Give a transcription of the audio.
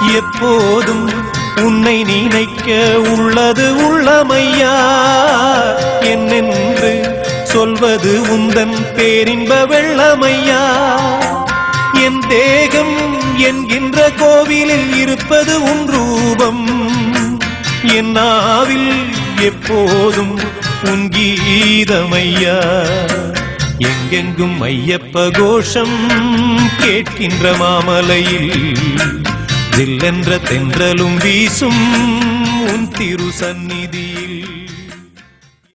எப்போதும் உன்னை நினைக்க உள்ளது உள்ளமையா என்னென்று சொல்வது உந்தன் பேரின்ப வெள்ளமையா என் தேகம் என்கின்ற கோவிலில் இருப்பது உன் ரூபம் என் நாவில் எப்போதும் உன் கீதமையா எங்கெங்கும் ஐயப்ப கோஷம் கேட்கின்ற மாமலையில் ஜில்லென்ற தென்றலும் வீசும் உன் திரு சந்நிதியே